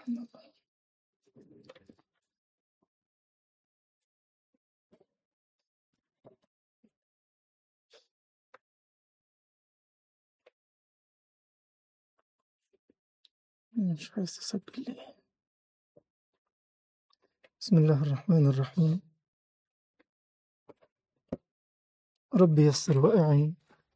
مش عايز تسجل ليه بسم الله الرحمن الرحيم رب يسر وأعين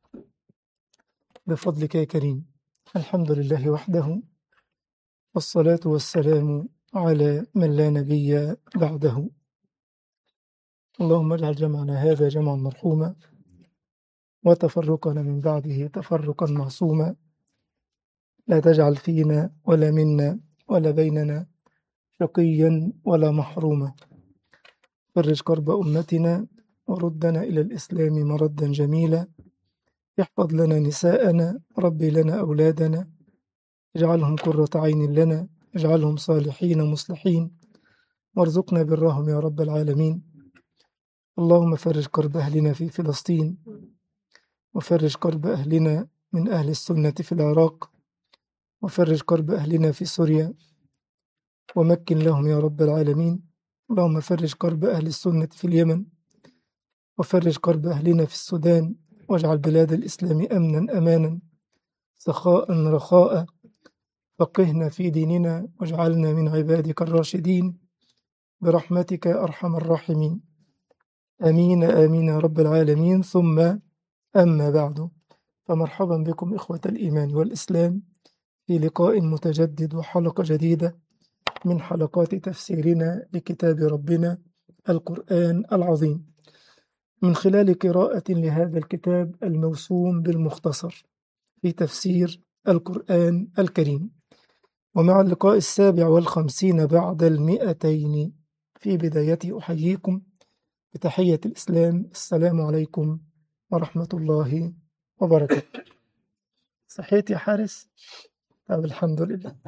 بفضلك يا كريم الحمد لله وحده والصلاة والسلام على من لا نبي بعده اللهم اجعل جمعنا هذا جمعا مرحوما وتفرقنا من بعده تفرقا معصوما لا تجعل فينا ولا منا ولا بيننا شقيا ولا محروما فرج كرب أمتنا وردنا إلى الإسلام مردا جميلا احفظ لنا نساءنا ربي لنا أولادنا اجعلهم قرة عين لنا اجعلهم صالحين مصلحين وارزقنا برهم يا رب العالمين اللهم فرج كرب أهلنا في فلسطين وفرج كرب أهلنا من أهل السنة في العراق وفرج كرب أهلنا في سوريا ومكن لهم يا رب العالمين اللهم فرج كرب أهل السنة في اليمن وفرج كرب أهلنا في السودان واجعل بلاد الإسلام أمنا أمانا سخاء رخاء فقهنا في ديننا واجعلنا من عبادك الراشدين برحمتك يا أرحم الراحمين آمين آمين يا رب العالمين ثم أما بعد فمرحبا بكم إخوة الإيمان والإسلام في لقاء متجدد وحلقة جديدة من حلقات تفسيرنا لكتاب ربنا القرآن العظيم من خلال قراءة لهذا الكتاب الموسوم بالمختصر في تفسير القرآن الكريم ومع اللقاء السابع والخمسين بعد المئتين في بدايته أحييكم بتحية الإسلام السلام عليكم ورحمة الله وبركاته صحيت يا حارس؟ طب الحمد لله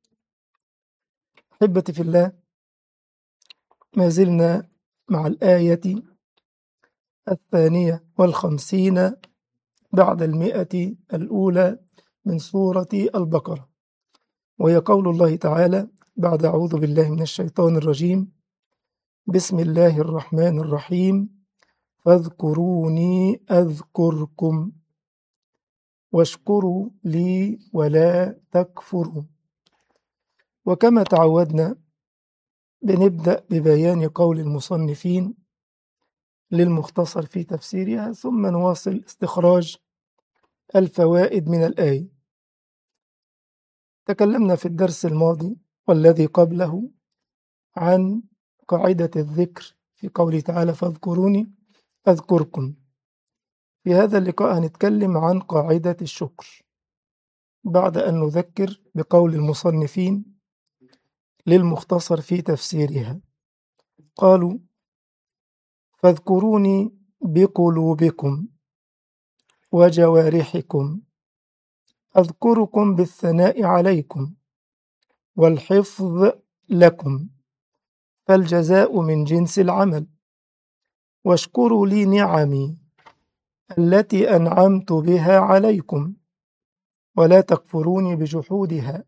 أحبتي في الله ما زلنا مع الآية الثانية والخمسين بعد المئة الأولى من سورة البقرة وهي قول الله تعالى بعد أعوذ بالله من الشيطان الرجيم بسم الله الرحمن الرحيم فاذكروني أذكركم واشكروا لي ولا تكفروا وكما تعودنا بنبدأ ببيان قول المصنفين للمختصر في تفسيرها ثم نواصل استخراج الفوائد من الآية تكلمنا في الدرس الماضي والذي قبله عن قاعدة الذكر في قوله تعالى فاذكروني أذكركم في هذا اللقاء هنتكلم عن قاعدة الشكر بعد أن نذكر بقول المصنفين للمختصر في تفسيرها قالوا فاذكروني بقلوبكم وجوارحكم أذكركم بالثناء عليكم والحفظ لكم فالجزاء من جنس العمل واشكروا لي نعمي التي أنعمت بها عليكم ولا تكفروني بجحودها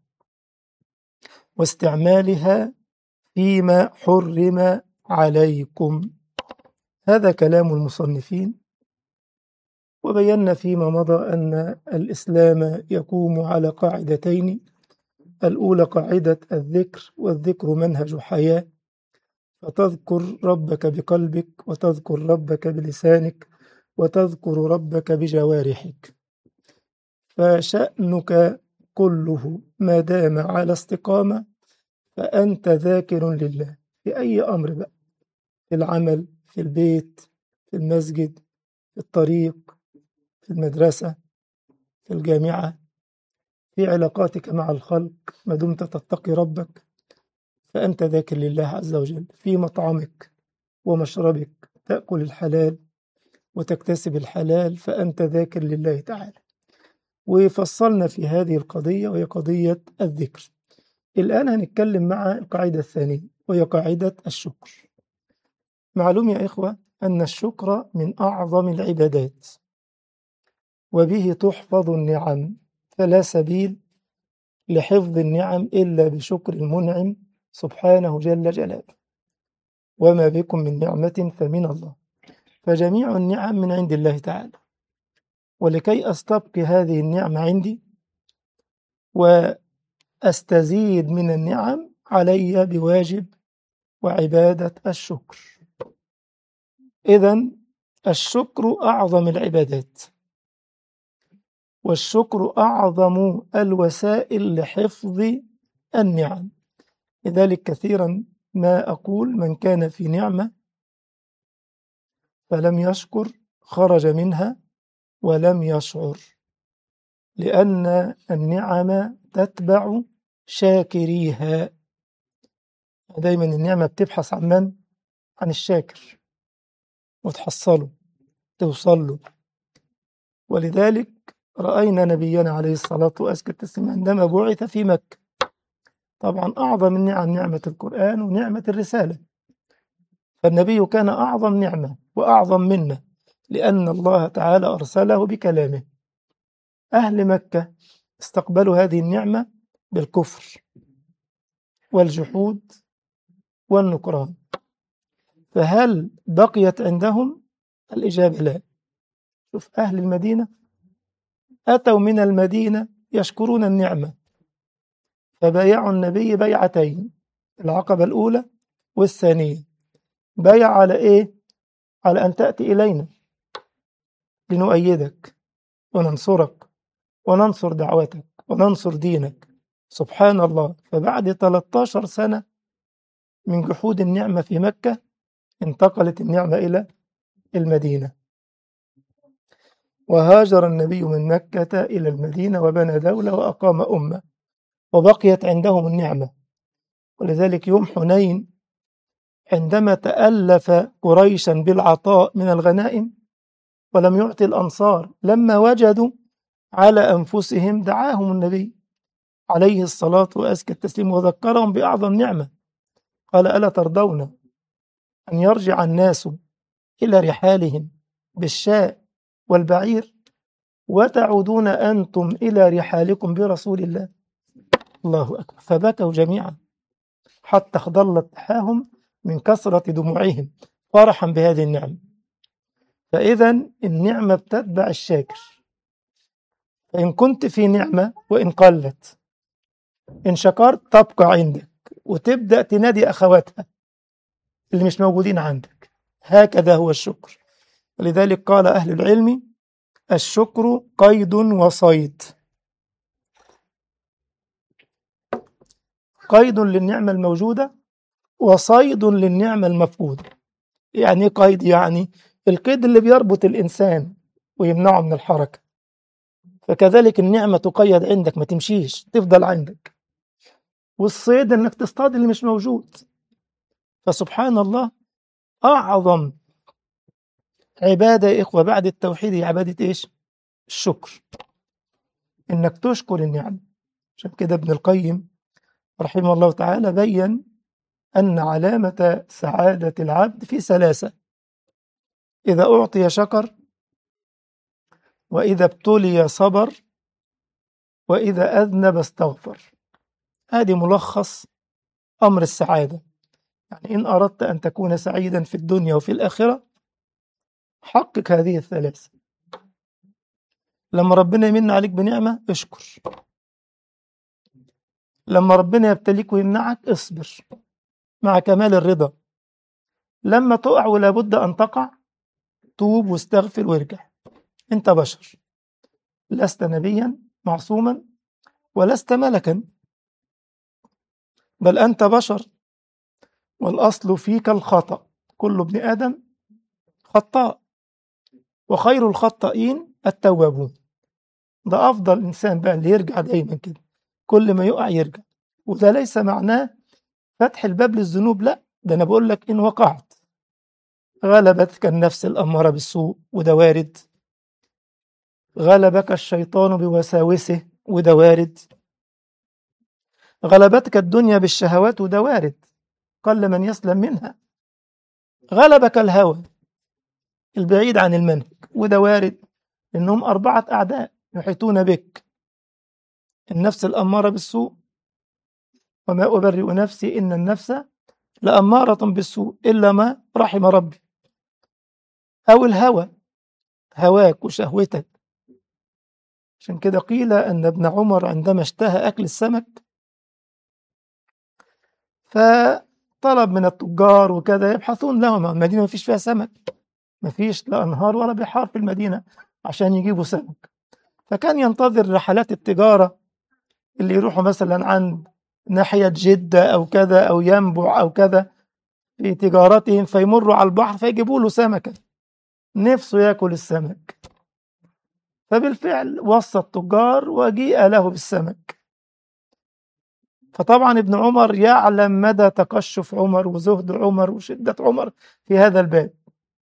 واستعمالها فيما حرم عليكم هذا كلام المصنفين وبينا فيما مضى أن الإسلام يقوم على قاعدتين الأولى قاعدة الذكر والذكر منهج حياة فتذكر ربك بقلبك وتذكر ربك بلسانك وتذكر ربك بجوارحك فشأنك كله ما دام على استقامة فأنت ذاكر لله في أي أمر بقى في العمل في البيت في المسجد في الطريق في المدرسة في الجامعة في علاقاتك مع الخلق ما دمت تتقي ربك فأنت ذاكر لله عز وجل في مطعمك ومشربك تأكل الحلال وتكتسب الحلال فأنت ذاكر لله تعالى وفصلنا في هذه القضية وهي قضية الذكر الآن هنتكلم مع القاعدة الثانية وهي قاعدة الشكر معلوم يا إخوة أن الشكر من أعظم العبادات وبه تحفظ النعم فلا سبيل لحفظ النعم إلا بشكر المنعم سبحانه جل جلاله وما بكم من نعمة فمن الله فجميع النعم من عند الله تعالى ولكي أستبقي هذه النعمة عندي وأستزيد من النعم علي بواجب وعبادة الشكر إذا الشكر أعظم العبادات والشكر أعظم الوسائل لحفظ النعم لذلك كثيرا ما أقول من كان في نعمة فلم يشكر خرج منها ولم يشعر لأن النعم تتبع شاكريها دايما النعمة بتبحث عن من؟ عن الشاكر وتحصله توصل له ولذلك رأينا نبينا عليه الصلاة وأزكى التسليم عندما بعث في مكة طبعا أعظم النعم نعمة القرآن ونعمة الرسالة فالنبي كان أعظم نعمة وأعظم منه لأن الله تعالى أرسله بكلامه أهل مكة استقبلوا هذه النعمة بالكفر والجحود والنكران فهل بقيت عندهم الإجابة لا شوف أهل المدينة أتوا من المدينة يشكرون النعمة فبايعوا النبي بيعتين العقبة الأولى والثانية بايع على إيه؟ على أن تأتي إلينا لنؤيدك وننصرك وننصر دعوتك وننصر دينك سبحان الله فبعد 13 سنة من جحود النعمة في مكة انتقلت النعمة إلى المدينة وهاجر النبي من مكة إلى المدينة وبنى دولة وأقام أمة وبقيت عندهم النعمة ولذلك يوم حنين عندما تألف قريشا بالعطاء من الغنائم ولم يعطي الأنصار لما وجدوا على أنفسهم دعاهم النبي عليه الصلاة وأزكى التسليم وذكرهم بأعظم نعمة قال ألا ترضون أن يرجع الناس إلى رحالهم بالشاء والبعير وتعودون أنتم إلى رحالكم برسول الله الله أكبر فبكوا جميعا حتى اخضلت لحاهم من كثرة دموعهم فرحا بهذه النعمة فإذا النعمة بتتبع الشاكر فإن كنت في نعمة وإن قلت إن شكرت تبقى عندك وتبدأ تنادي أخواتها اللي مش موجودين عندك هكذا هو الشكر ولذلك قال أهل العلم الشكر قيد وصيد قيد للنعمة الموجودة وصيد للنعمة المفقودة يعني إيه قيد يعني القيد اللي بيربط الإنسان ويمنعه من الحركة فكذلك النعمة تقيد عندك ما تمشيش تفضل عندك والصيد انك تصطاد اللي مش موجود فسبحان الله اعظم عبادة يا اخوة بعد التوحيد هي عبادة ايش الشكر انك تشكر النعمة عشان كده ابن القيم رحمه الله تعالى بين ان علامة سعادة العبد في ثلاثة إذا أعطي شكر وإذا ابتلي صبر وإذا أذنب استغفر هذه ملخص أمر السعادة يعني إن أردت أن تكون سعيدا في الدنيا وفي الآخرة حقق هذه الثلاثة لما ربنا يمن عليك بنعمة اشكر لما ربنا يبتليك ويمنعك اصبر مع كمال الرضا لما تقع ولا بد أن تقع توب واستغفر وارجع أنت بشر لست نبيا معصوما ولست ملكا بل أنت بشر والأصل فيك الخطأ كل ابن آدم خطاء وخير الخطائين التوابون ده أفضل إنسان بقى اللي يرجع دايما كده كل ما يقع يرجع وده ليس معناه فتح الباب للذنوب لا ده أنا بقول لك إن وقعت غلبتك النفس الأمارة بالسوء وده وارد غلبك الشيطان بوساوسه وده وارد غلبتك الدنيا بالشهوات وده وارد قل من يسلم منها غلبك الهوى البعيد عن المنهج وده وارد انهم اربعه اعداء يحيطون بك النفس الأمارة بالسوء وما أبرئ نفسي إن النفس لأمارة بالسوء إلا ما رحم ربي أو الهوى هواك وشهوتك عشان كده قيل أن ابن عمر عندما اشتهى أكل السمك فطلب من التجار وكذا يبحثون لهم المدينة ما فيش فيها سمك ما فيش لا أنهار ولا بحار في المدينة عشان يجيبوا سمك فكان ينتظر رحلات التجارة اللي يروحوا مثلا عند ناحية جدة أو كذا أو ينبع أو كذا في تجارتهم فيمروا على البحر فيجيبوا له سمكة نفسه ياكل السمك فبالفعل وصى التجار وجيء له بالسمك فطبعا ابن عمر يعلم مدى تقشف عمر وزهد عمر وشدة عمر في هذا الباب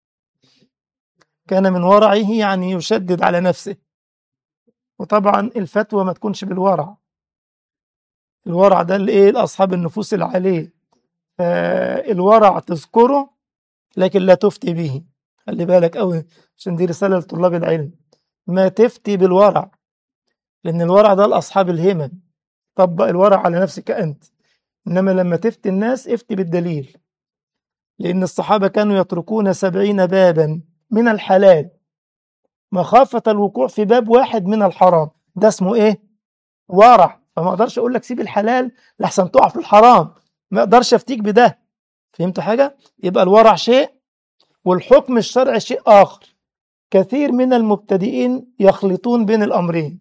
كان من ورعه يعني يشدد على نفسه وطبعا الفتوى ما تكونش بالورع الورع ده الايه لاصحاب النفوس العاليه فالورع تذكره لكن لا تفتي به خلي بالك قوي عشان دي رساله لطلاب العلم ما تفتي بالورع لان الورع ده لاصحاب الهمم طبق الورع على نفسك انت انما لما تفتي الناس افتي بالدليل لان الصحابه كانوا يتركون سبعين بابا من الحلال مخافه الوقوع في باب واحد من الحرام ده اسمه ايه ورع فما اقدرش اقول لك سيب الحلال لحسن تقع في الحرام ما اقدرش افتيك بده فهمت حاجه يبقى الورع شيء والحكم الشرعي شيء اخر كثير من المبتدئين يخلطون بين الامرين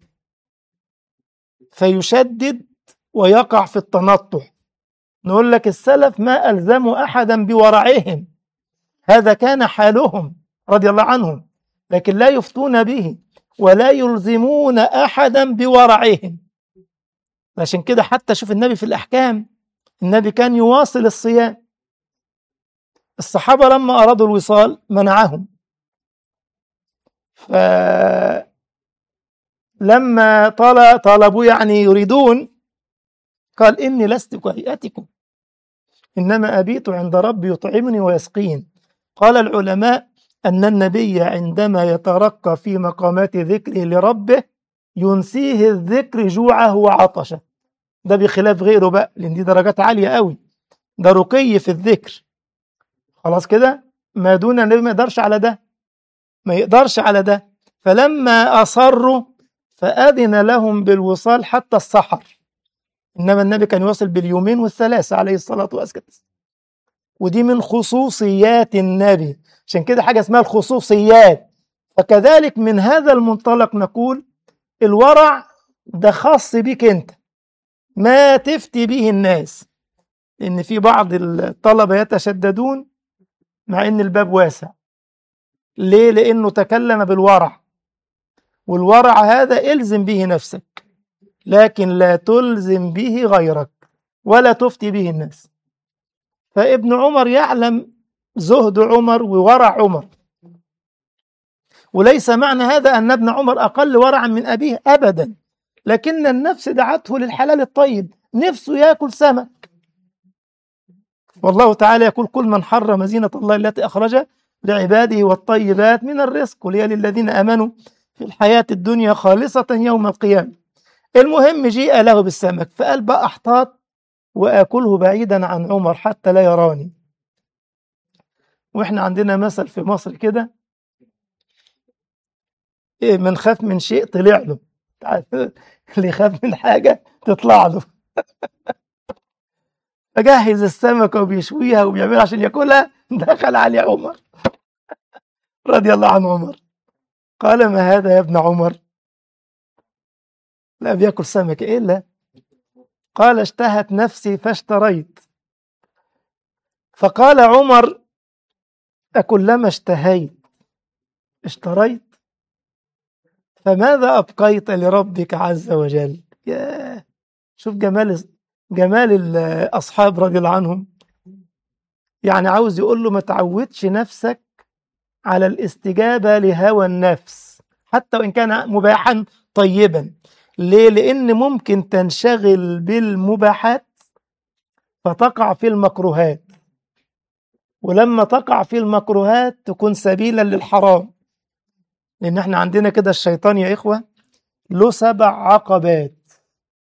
فيشدد ويقع في التنطع نقول لك السلف ما الزموا احدا بورعهم هذا كان حالهم رضي الله عنهم لكن لا يفتون به ولا يلزمون احدا بورعهم عشان كده حتى شوف النبي في الأحكام النبي كان يواصل الصيام الصحابة لما أرادوا الوصال منعهم فلما طال طلبوا يعني يريدون قال إني لست كهيئتكم إنما أبيت عند ربي يطعمني ويسقين قال العلماء أن النبي عندما يترقى في مقامات ذكره لربه ينسيه الذكر جوعه وعطشه ده بخلاف غيره بقى لان دي درجات عاليه قوي ده رقي في الذكر خلاص كده ما دون النبي ما يقدرش على ده ما يقدرش على ده فلما اصروا فاذن لهم بالوصال حتى السحر انما النبي كان يوصل باليومين والثلاثه عليه الصلاه والسلام ودي من خصوصيات النبي عشان كده حاجه اسمها الخصوصيات فكذلك من هذا المنطلق نقول الورع ده خاص بيك انت ما تفتي به الناس لأن في بعض الطلبة يتشددون مع أن الباب واسع ليه؟ لأنه تكلم بالورع والورع هذا الزم به نفسك لكن لا تلزم به غيرك ولا تفتي به الناس فابن عمر يعلم زهد عمر وورع عمر وليس معنى هذا أن ابن عمر أقل ورعا من أبيه أبدا لكن النفس دعته للحلال الطيب نفسه ياكل سمك والله تعالى يقول كل من حرم زينة الله التي أخرج لعباده والطيبات من الرزق ولي للذين آمنوا في الحياة الدنيا خالصة يوم القيامة المهم جيء له بالسمك فقال بقى أحتاط وآكله بعيدا عن عمر حتى لا يراني وإحنا عندنا مثل في مصر كده إيه من خاف من شيء طلع له اللي يخاف من حاجة تطلع له فجهز السمكة وبيشويها وبيعملها عشان ياكلها دخل عليه عمر رضي الله عن عمر قال ما هذا يا ابن عمر لا بياكل سمك ايه لا قال اشتهت نفسي فاشتريت فقال عمر أكلما اشتهيت اشتريت فماذا أبقيت لربك عز وجل يا شوف جمال جمال الأصحاب رضي الله عنهم يعني عاوز يقول له ما تعودش نفسك على الاستجابة لهوى النفس حتى وإن كان مباحا طيبا ليه؟ لأن ممكن تنشغل بالمباحات فتقع في المكروهات ولما تقع في المكروهات تكون سبيلا للحرام لأن احنا عندنا كده الشيطان يا إخوة له سبع عقبات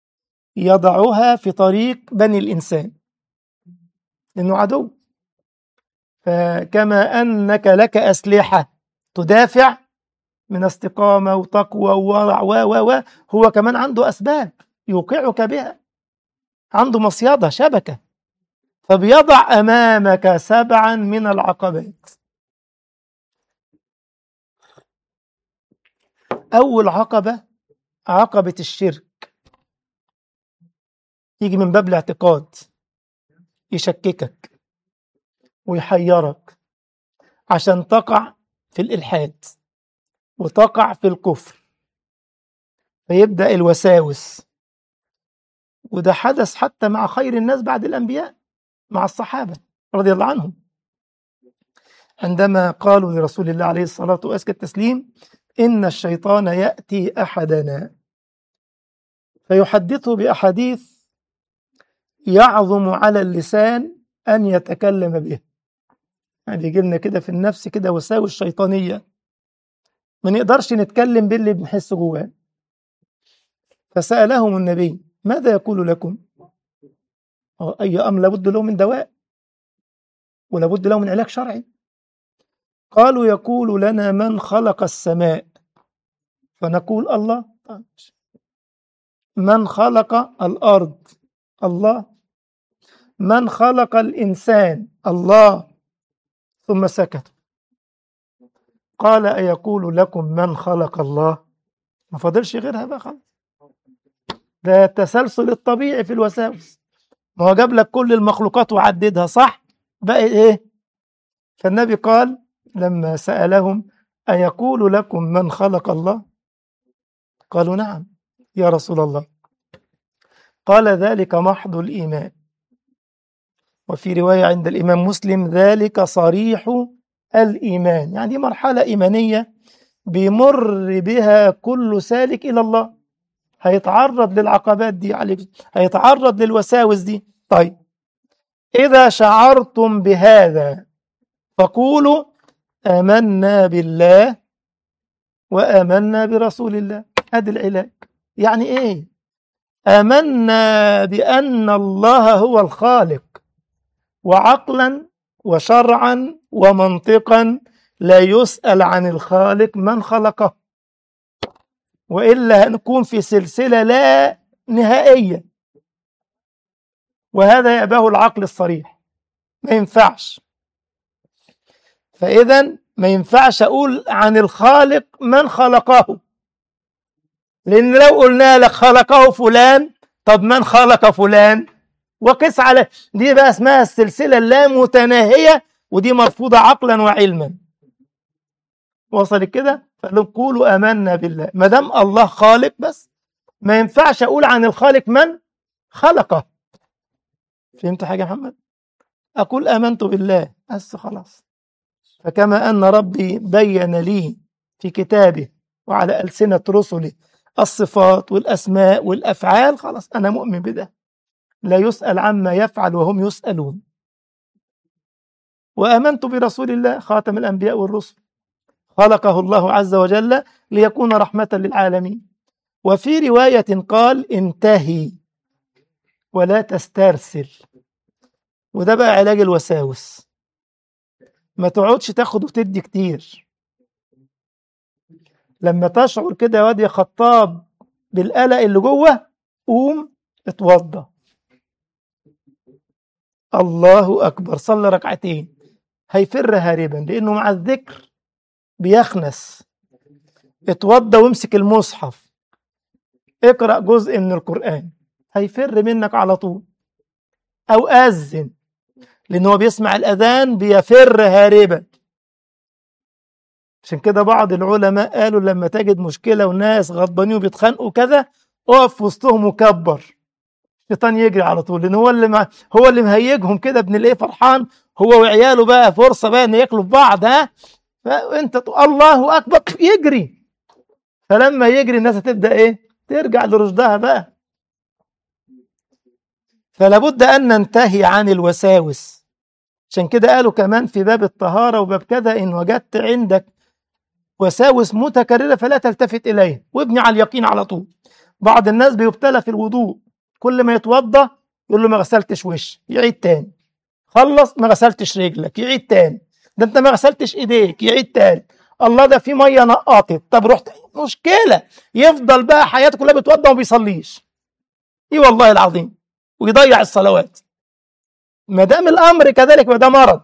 يضعها في طريق بني الإنسان لأنه عدو فكما أنك لك أسلحة تدافع من استقامة وتقوى وورع و و و هو كمان عنده أسباب يوقعك بها عنده مصيدة شبكة فبيضع أمامك سبعا من العقبات أول عقبة عقبة الشرك يجي من باب الاعتقاد يشككك ويحيرك عشان تقع في الإلحاد وتقع في الكفر فيبدأ الوساوس وده حدث حتى مع خير الناس بعد الأنبياء مع الصحابة رضي الله عنهم عندما قالوا لرسول الله عليه الصلاة وأزكى التسليم إن الشيطان يأتي أحدنا فيحدثه بأحاديث يعظم على اللسان أن يتكلم به يعني يجي لنا كده في النفس كده وساوس شيطانية ما نقدرش نتكلم باللي بنحسه جواه فسألهم النبي ماذا يقول لكم أي أمر لابد له من دواء ولابد له من علاج شرعي قالوا يقول لنا من خلق السماء فنقول الله من خلق الأرض الله من خلق الإنسان الله ثم سكت قال أيقول لكم من خلق الله ما فاضلش غيرها بقى خلاص ده التسلسل الطبيعي في الوساوس ما هو جاب لك كل المخلوقات وعددها صح بقى ايه فالنبي قال لما سألهم أيقول لكم من خلق الله قالوا نعم يا رسول الله قال ذلك محض الإيمان وفي رواية عند الإمام مسلم ذلك صريح الإيمان يعني دي مرحلة إيمانية بيمر بها كل سالك إلى الله هيتعرض للعقبات دي عليك هيتعرض للوساوس دي طيب إذا شعرتم بهذا فقولوا آمنا بالله وآمنا برسول الله هذا العلاج يعني إيه آمنا بأن الله هو الخالق وعقلا وشرعا ومنطقا لا يسأل عن الخالق من خلقه وإلا هنكون في سلسلة لا نهائية وهذا يأباه العقل الصريح ما ينفعش فإذا ما ينفعش أقول عن الخالق من خلقه لأن لو قلنا لك خلقه فلان طب من خلق فلان وقس على دي بقى اسمها السلسلة اللامتناهية ودي مرفوضة عقلا وعلما وصل كده فقالوا قولوا آمنا بالله ما دام الله خالق بس ما ينفعش أقول عن الخالق من خلقه فهمت حاجة يا محمد أقول آمنت بالله بس خلاص فكما أن ربي بين لي في كتابه وعلى ألسنة رسله الصفات والأسماء والأفعال خلاص أنا مؤمن بده لا يسأل عما يفعل وهم يسألون وآمنت برسول الله خاتم الأنبياء والرسل خلقه الله عز وجل ليكون رحمة للعالمين وفي رواية قال انتهي ولا تسترسل وده بقى علاج الوساوس ما تقعدش تاخد وتدي كتير لما تشعر كده يا واد يا خطاب بالقلق اللي جوه قوم اتوضى الله أكبر صلى ركعتين هيفر هاربا لأنه مع الذكر بيخنس اتوضى وامسك المصحف اقرأ جزء من القرآن هيفر منك على طول أو أذن لأن هو بيسمع الأذان بيفر هاربا عشان كده بعض العلماء قالوا لما تجد مشكلة وناس غضبانين وبيتخانقوا كذا اقف في وسطهم وكبر الشيطان يجري على طول لان هو اللي ما هو اللي مهيجهم كده ابن الايه فرحان هو وعياله بقى فرصه بقى ان ياكلوا في بعض ها فانت تقول الله اكبر يجري فلما يجري الناس هتبدا ايه ترجع لرشدها بقى فلا بد ان ننتهي عن الوساوس عشان كده قالوا كمان في باب الطهاره وباب كذا ان وجدت عندك وساوس متكرره فلا تلتفت اليها وابني على اليقين على طول بعض الناس بيبتلى في الوضوء كل ما يتوضى يقول له ما غسلتش وش يعيد تاني خلص ما غسلتش رجلك يعيد تاني ده انت ما غسلتش ايديك يعيد تاني الله ده في ميه نقطت طب رحت مشكله يفضل بقى حياته كلها بيتوضى وما بيصليش اي والله العظيم ويضيع الصلوات ما دام الامر كذلك ما ده مرض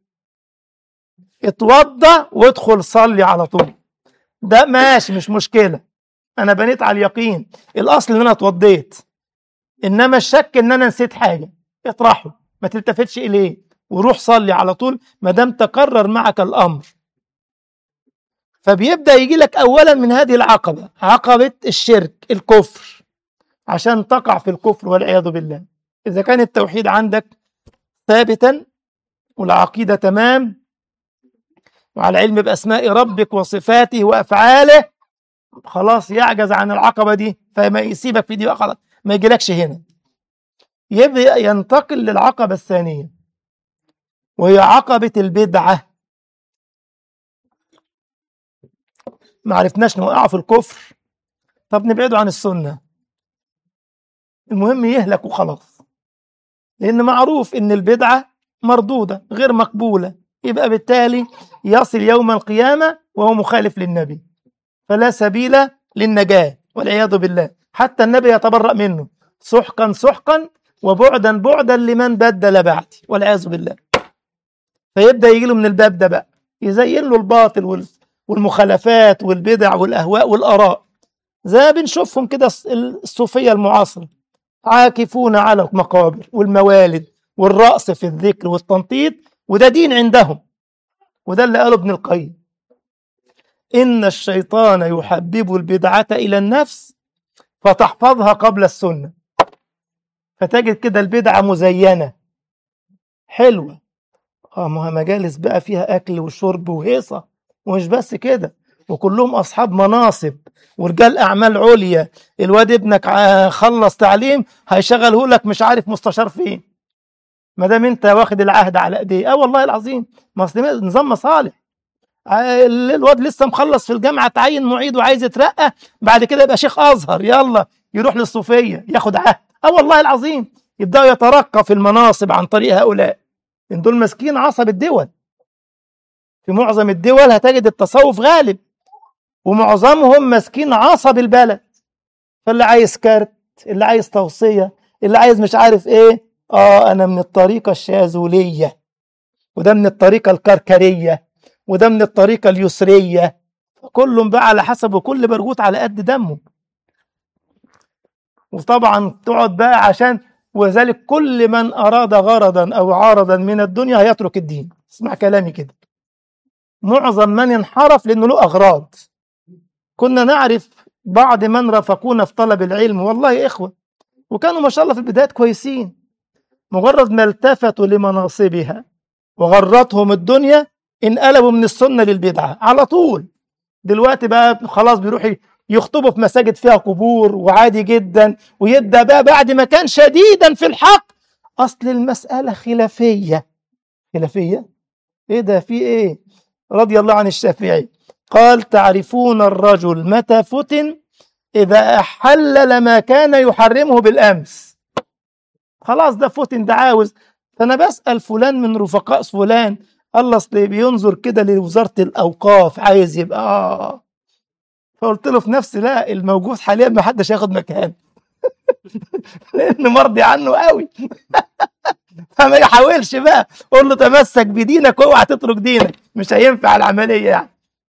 اتوضى وادخل صلي على طول ده ماشي مش مشكله انا بنيت على اليقين الاصل ان انا اتوضيت انما الشك ان انا نسيت حاجه اطرحه ما تلتفتش اليه وروح صلي على طول ما دام تكرر معك الامر فبيبدا يجي لك اولا من هذه العقبه عقبه الشرك الكفر عشان تقع في الكفر والعياذ بالله اذا كان التوحيد عندك ثابتا والعقيده تمام وعلى علم باسماء ربك وصفاته وافعاله خلاص يعجز عن العقبه دي فما يسيبك في دي بقى خلاص ما يجيلكش هنا يبدا ينتقل للعقبه الثانيه وهي عقبه البدعه ما عرفناش نوقعه في الكفر طب نبعده عن السنه المهم يهلك وخلاص لان معروف ان البدعه مردوده غير مقبوله يبقى بالتالي يصل يوم القيامه وهو مخالف للنبي فلا سبيل للنجاه والعياذ بالله حتى النبي يتبرأ منه سحقا سحقا وبعدا بعدا لمن بدل بعدي والعياذ بالله فيبدا يجي له من الباب ده بقى يزين له الباطل وال- والمخالفات والبدع والاهواء والاراء زي ما بنشوفهم كده الص- الصوفيه المعاصره عاكفون على المقابر والموالد والرقص في الذكر والتنطيط وده دين عندهم وده اللي قاله ابن القيم إن الشيطان يحبب البدعة إلى النفس فتحفظها قبل السنة فتجد كده البدعة مزينة حلوة اه ما هي مجالس بقى فيها أكل وشرب وهيصة ومش بس كده وكلهم أصحاب مناصب ورجال أعمال عليا الواد ابنك ع- خلص تعليم هيشغله لك مش عارف مستشار فين ما دام انت واخد العهد على ايديه اه والله العظيم ما اصل نظام مصالح ع- الواد لسه مخلص في الجامعه تعين معيد وعايز يترقى بعد كده يبقى شيخ ازهر يلا يروح للصوفيه ياخد عهد اه والله العظيم يبداوا يترقى في المناصب عن طريق هؤلاء لان دول ماسكين عصب الدول في معظم الدول هتجد التصوف غالب ومعظمهم ماسكين عصب البلد فاللي عايز كارت اللي عايز توصيه اللي عايز مش عارف ايه اه انا من الطريقه الشاذوليه وده من الطريقه الكركريه وده من الطريقه اليسريه كلهم بقى على حسب وكل برغوت على قد دمه وطبعا تقعد بقى عشان وذلك كل من اراد غرضا او عارضا من الدنيا هيترك الدين اسمع كلامي كده معظم من انحرف لانه له اغراض كنا نعرف بعض من رافقونا في طلب العلم والله يا اخوه وكانوا ما شاء الله في البدايات كويسين مجرد ما التفتوا لمناصبها وغرتهم الدنيا انقلبوا من السنه للبدعه على طول دلوقتي بقى خلاص بيروحوا يخطبوا في مساجد فيها قبور وعادي جدا ويبدا بقى بعد ما كان شديدا في الحق اصل المساله خلافيه خلافيه ايه ده في ايه رضي الله عن الشافعي قال تعرفون الرجل متى فتن اذا احلل ما كان يحرمه بالامس خلاص ده فتن ده عاوز فانا بسال فلان من رفقاء فلان الله اصل بينظر كده لوزاره الاوقاف عايز يبقى آه. فقلت له في نفسي لا الموجود حاليا ما حدش ياخد مكانه لان مرضي عنه قوي فما يحاولش بقى قول له تمسك بدينك اوعى تترك دينك مش هينفع العمليه يعني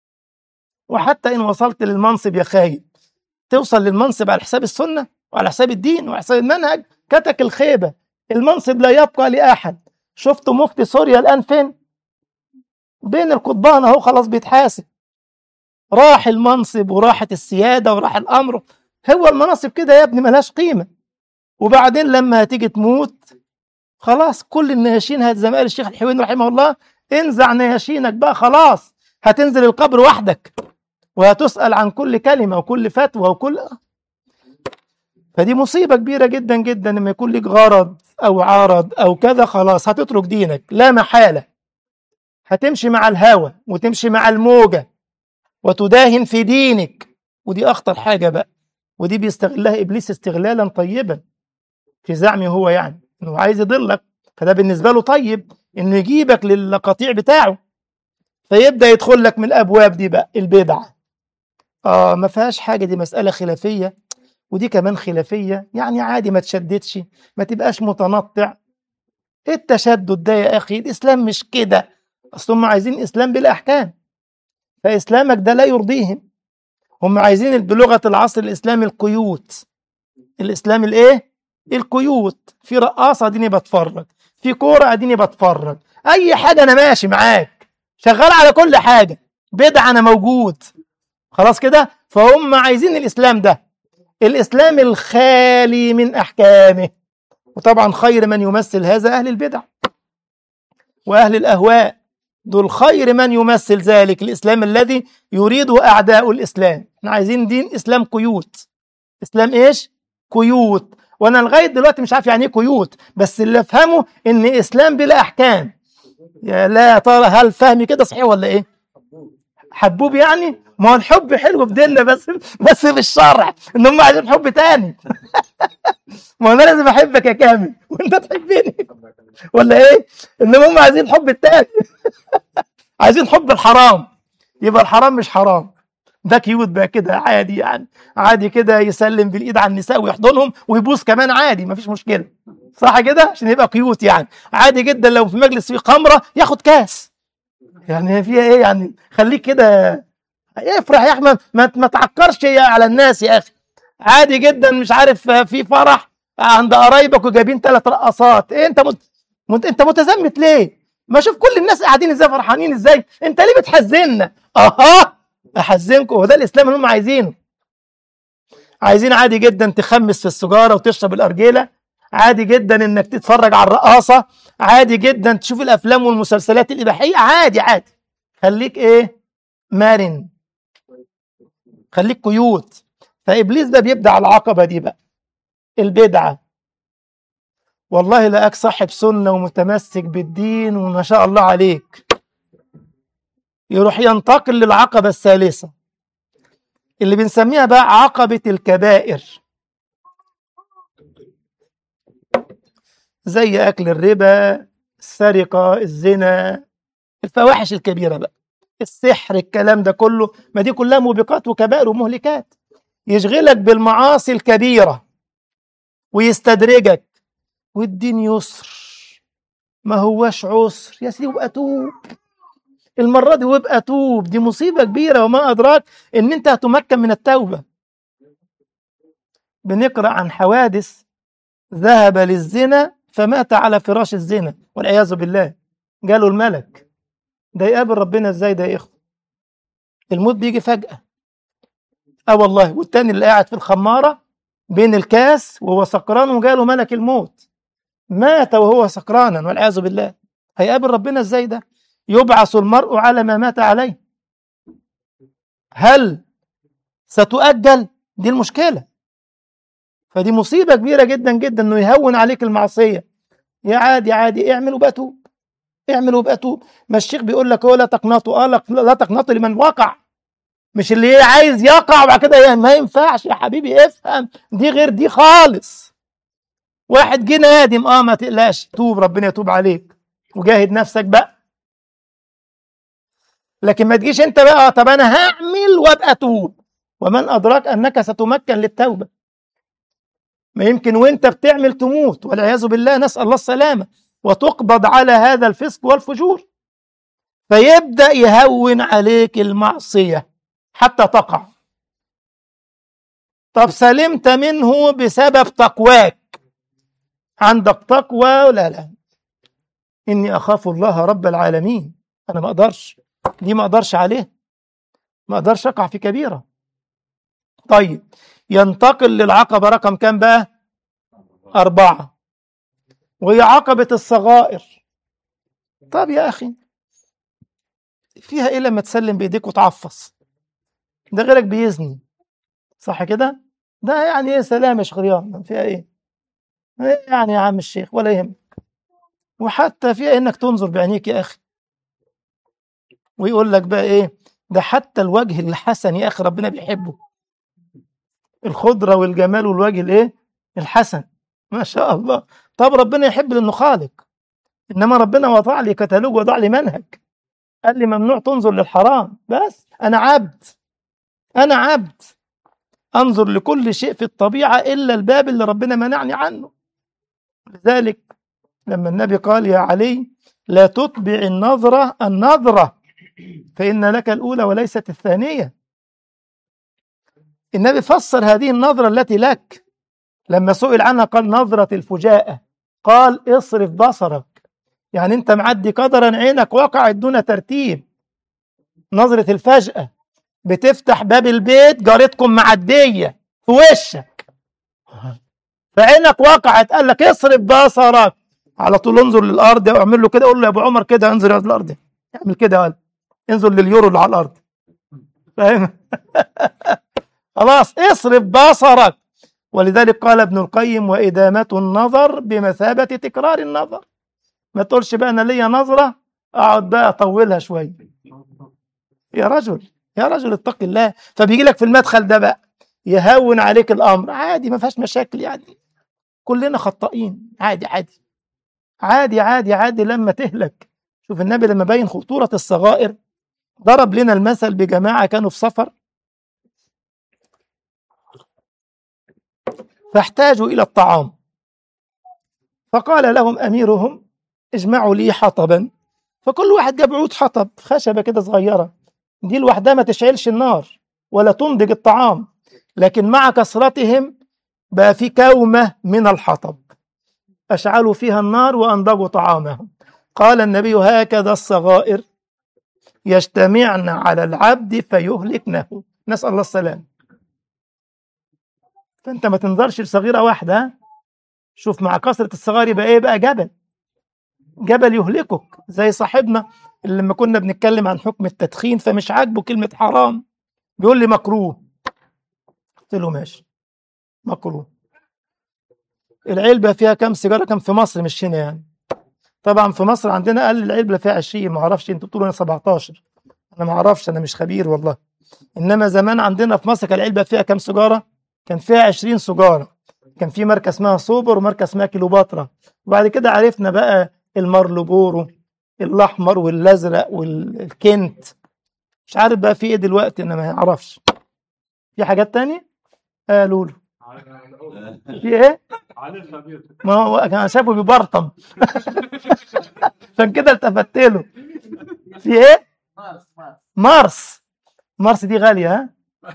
وحتى ان وصلت للمنصب يا خايب توصل للمنصب على حساب السنه وعلى حساب الدين وعلى حساب المنهج كتك الخيبه المنصب لا يبقى لاحد شفتوا مفتي سوريا الان فين بين القضبان اهو خلاص بيتحاسب راح المنصب وراحت السياده وراح الامر هو المناصب كده يا ابني ملهاش قيمه وبعدين لما هتيجي تموت خلاص كل النياشين هات زي ما قال الشيخ الحويني رحمه الله انزع نياشينك بقى خلاص هتنزل القبر وحدك وهتسأل عن كل كلمة وكل فتوى وكل فدي مصيبة كبيرة جدا جدا لما يكون لك غرض أو عارض أو كذا خلاص هتترك دينك لا محالة هتمشي مع الهوى وتمشي مع الموجة وتداهن في دينك ودي أخطر حاجة بقى ودي بيستغلها إبليس استغلالا طيبا في زعمه هو يعني انه عايز يضلك فده بالنسبه له طيب انه يجيبك للقطيع بتاعه فيبدا يدخل لك من الابواب دي بقى البدعه اه ما فيهاش حاجه دي مساله خلافيه ودي كمان خلافيه يعني عادي ما تشددش ما تبقاش متنطع ايه التشدد ده يا اخي الاسلام مش كده اصل هم عايزين اسلام بلا احكام فاسلامك ده لا يرضيهم هم عايزين بلغه العصر الاسلامي القيود الاسلام الايه القيود في رقاصه اديني بتفرج في كوره اديني بتفرج اي حاجه انا ماشي معاك شغال على كل حاجه بدعه انا موجود خلاص كده فهم عايزين الاسلام ده الاسلام الخالي من احكامه وطبعا خير من يمثل هذا اهل البدع واهل الاهواء دول خير من يمثل ذلك الاسلام الذي يريده اعداء الاسلام احنا عايزين دين اسلام قيود اسلام ايش قيود وانا لغايه دلوقتي مش عارف يعني ايه قيود بس اللي افهمه ان اسلام بلا احكام يا لا يا ترى هل فهمي كده صحيح ولا ايه حبوب يعني ما هو الحب حلو في ديننا بس بس في الشرع ان هم عايزين حب تاني ما انا لازم احبك يا كامل وانت تحبني ولا ايه انما هم عايزين حب التاني عايزين حب الحرام يبقى الحرام مش حرام ده كيوت بقى كده عادي يعني عادي كده يسلم بالايد على النساء ويحضنهم ويبوس كمان عادي مفيش مشكله صح كده عشان يبقى كيوت يعني عادي جدا لو في مجلس فيه خمره ياخد كاس يعني هي فيها ايه يعني خليك كده افرح يا احمد ما, ما تعكرش على الناس يا اخي عادي جدا مش عارف في فرح عند قرايبك وجايبين ثلاث رقصات ايه انت مت... مت... انت متزمت ليه ما شوف كل الناس قاعدين ازاي فرحانين ازاي انت ليه بتحزننا اها احزنكم هو ده الاسلام اللي هم عايزينه عايزين عادي جدا تخمس في السيجاره وتشرب الارجيله عادي جدا انك تتفرج على الرقاصه عادي جدا تشوف الافلام والمسلسلات الاباحيه عادي عادي خليك ايه مرن خليك قيود فابليس ده بيبدا على العقبه دي بقى البدعه والله لقاك صاحب سنه ومتمسك بالدين وما شاء الله عليك يروح ينتقل للعقبه الثالثه اللي بنسميها بقى عقبه الكبائر زي اكل الربا السرقه الزنا الفواحش الكبيره بقى السحر الكلام ده كله ما دي كلها موبقات وكبائر ومهلكات يشغلك بالمعاصي الكبيره ويستدرجك والدين يسر ما هوش عسر يا سيدي وابقى توب المره دي وابقى توب دي مصيبه كبيره وما ادراك ان انت هتمكن من التوبه بنقرا عن حوادث ذهب للزنا فمات على فراش الزنا والعياذ بالله جاله الملك ده يقابل ربنا ازاي ده يا اخوه الموت بيجي فجأة اه والله والتاني اللي قاعد في الخمارة بين الكاس وهو سكران وجاله ملك الموت مات وهو سكرانا والعياذ بالله هيقابل ربنا ازاي ده يبعث المرء على ما مات عليه هل ستؤجل دي المشكلة فدي مصيبة كبيرة جدا جدا انه يهون عليك المعصية يا عادي عادي اعمل وبقى توب اعمل وبقى توب ما الشيخ بيقول لك هو لا تقنطوا اه لا تقنطوا لمن وقع مش اللي عايز يقع وبعد كده ما ينفعش يا حبيبي افهم دي غير دي خالص واحد جه نادم اه ما تقلقش توب ربنا يتوب عليك وجاهد نفسك بقى لكن ما تجيش انت بقى طب انا هعمل وابقى توب ومن ادراك انك ستمكن للتوبه ما يمكن وانت بتعمل تموت والعياذ بالله نسال الله السلامه وتقبض على هذا الفسق والفجور فيبدا يهون عليك المعصيه حتى تقع طب سلمت منه بسبب تقواك عندك تقوى ولا لا اني اخاف الله رب العالمين انا ما اقدرش دي ما اقدرش عليه ما اقدرش اقع في كبيره طيب ينتقل للعقبه رقم كام بقى اربعه وهي عقبه الصغائر طب يا اخي فيها ايه لما تسلم بايديك وتعفص ده غيرك بيزني صح كده ده يعني ايه سلام يا شخريان فيها ايه إيه يعني يا عم الشيخ ولا يهمك وحتى فيها انك تنظر بعينيك يا اخي ويقول لك بقى ايه ده حتى الوجه الحسن يا اخي ربنا بيحبه الخضره والجمال والوجه الايه الحسن ما شاء الله طب ربنا يحب لانه خالق انما ربنا وضع لي كتالوج وضع لي منهج قال لي ممنوع تنظر للحرام بس انا عبد انا عبد انظر لكل شيء في الطبيعه الا الباب اللي ربنا منعني عنه لذلك لما النبي قال يا علي لا تطبع النظره النظره فان لك الاولى وليست الثانيه النبي فسر هذه النظره التي لك لما سئل عنها قال نظره الفجاءه قال اصرف بصرك يعني انت معدي قدرا عينك وقعت دون ترتيب نظرة الفجأة بتفتح باب البيت جارتكم معدية في وشك فعينك وقعت قال لك اصرف بصرك على طول انظر للارض واعمل له كده قول له يا ابو عمر كده انظر للارض اعمل كده قال انظر لليورو اللي على الارض فاهم خلاص اصرف بصرك ولذلك قال ابن القيم وإدامة النظر بمثابة تكرار النظر ما تقولش بقى أنا ليا نظرة أقعد بقى أطولها شوية يا رجل يا رجل اتق الله فبيجي لك في المدخل ده بقى يهون عليك الأمر عادي ما فيهاش مشاكل يعني كلنا خطائين عادي عادي عادي عادي عادي لما تهلك شوف النبي لما بين خطورة الصغائر ضرب لنا المثل بجماعة كانوا في سفر فاحتاجوا إلى الطعام فقال لهم أميرهم اجمعوا لي حطبا فكل واحد جاب عود حطب خشبة كده صغيرة دي لوحدها ما تشعلش النار ولا تنضج الطعام لكن مع كثرتهم بقى في كومة من الحطب أشعلوا فيها النار وأنضجوا طعامهم قال النبي هكذا الصغائر يجتمعن على العبد فيهلكنه نسأل الله السلام فانت ما تنظرش لصغيره واحده ها؟ شوف مع كثره الصغار يبقى ايه بقى جبل جبل يهلكك زي صاحبنا اللي لما كنا بنتكلم عن حكم التدخين فمش عاجبه كلمه حرام بيقول لي مكروه قلت له ماشي مكروه العلبه فيها كام سيجاره كان في مصر مش هنا يعني طبعا في مصر عندنا قال العلبه فيها 20 ما اعرفش انتوا بتقولوا انا 17 انا ما اعرفش انا مش خبير والله انما زمان عندنا في مصر كان العلبه فيها كام سيجاره كان فيها 20 سجارة كان في ماركة اسمها سوبر وماركة اسمها كيلوباترا وبعد كده عرفنا بقى المارلبورو الأحمر والأزرق والكنت مش عارف بقى في ايه دلوقتي انا ما اعرفش في حاجات تانية قالوا له في ايه علي الخبير ما هو كان شافه بيبرطم عشان كده التفت له في ايه مارس مارس دي غالية ها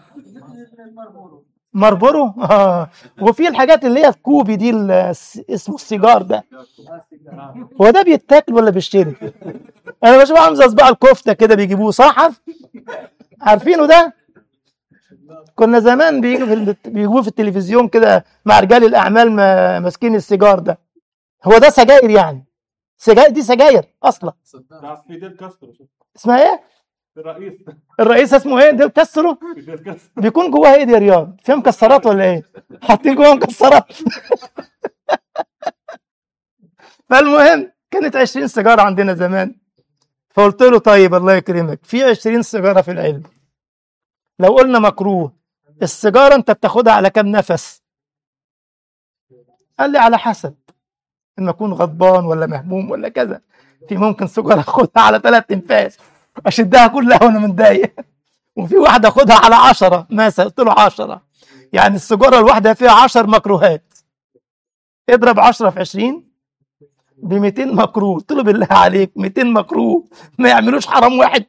ماربورو اه وفي الحاجات اللي هي في كوبي دي ال- اسمه السيجار ده هو ده بيتاكل ولا بيشتري انا بشوف عامل زي صباع الكفته كده بيجيبوه صحف عارفينه ده كنا زمان بيجوا في الت- بيجيبوه في التلفزيون كده مع رجال الاعمال ما- ماسكين السيجار ده هو ده سجاير يعني سجاير دي سجاير اصلا ده فيديل كاسترو شوف اسمها ايه الرئيس الرئيس اسمه ايه ده كسره فيديل كاسترو بيكون جواها ايه دي يا رياض فيها مكسرات ولا ايه حاطين جواها مكسرات فالمهم كانت 20 سيجاره عندنا زمان فقلت له طيب الله يكرمك في 20 سيجاره في العلبه لو قلنا مكروه السيجاره انت بتاخدها على كام نفس قال لي على حسب ان اكون غضبان ولا مهموم ولا كذا في ممكن سيجاره اخدها على ثلاث انفاس اشدها كلها وانا متضايق وفي واحده اخدها على عشرة مثلا قلت له عشرة يعني السيجاره الواحده فيها عشر مكروهات اضرب عشرة في عشرين ب 200 مكروه قلت له بالله عليك 200 مكروه ما يعملوش حرام واحد